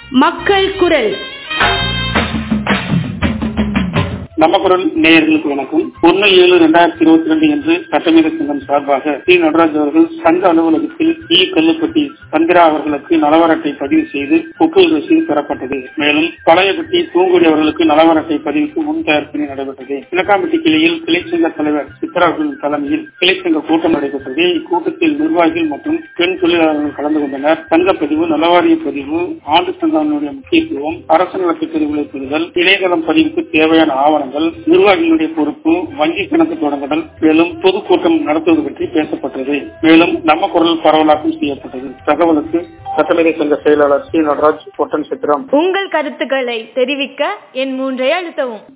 மக்கள் குரல் நம்ம குரல் நேயர்களுக்கு வணக்கம் ஒன்னு ஏழு இரண்டாயிரத்தி இருபத்தி ரெண்டு என்று சட்டமேத சங்கம் சார்பாக டி நடராஜ் அவர்கள் சங்க அலுவலகத்தில் இ கல்லுப்பட்டி சந்திரா அவர்களுக்கு நலவரட்டை பதிவு செய்து ஒப்புதல் ரசீது பெறப்பட்டது மேலும் பழையப்பட்டி பூங்குடி அவர்களுக்கு நலவரட்டை பதிவுக்கு முன் தயாரிப்பினை நடைபெற்றது இலக்காம்பட்டி கிளையில் கிளைச்சங்க தலைவர் சித்ரா அவர்களின் தலைமையில் கிளைச்சங்க கூட்டம் நடைபெற்றது இக்கூட்டத்தில் நிர்வாகிகள் மற்றும் பெண் தொழிலாளர்கள் கலந்து கொண்டனர் சங்க பதிவு நலவாரிய பதிவு ஆண்டு சங்கங்களுடைய முக்கியத்துவம் அரசு நலத்திட்ட பதிவுகளை பெறுதல் இணையதளம் பதிவுக்கு தேவையான ஆவணங்கள் நிர்வாகிகளுடைய பொறுப்பு வங்கி கணக்கு தொடங்குதல் மேலும் பொதுக்கூட்டம் நடத்துவது பற்றி பேசப்பட்டது மேலும் நம்ம குரல் பரவலாக்கம் செய்யப்பட்டது தகவலுக்கு சட்டமேதை சங்க செயலாளர் சி நடராஜ் பொட்டன் சித்திரம் உங்கள் கருத்துக்களை தெரிவிக்க என் மூன்றை அழுத்தவும்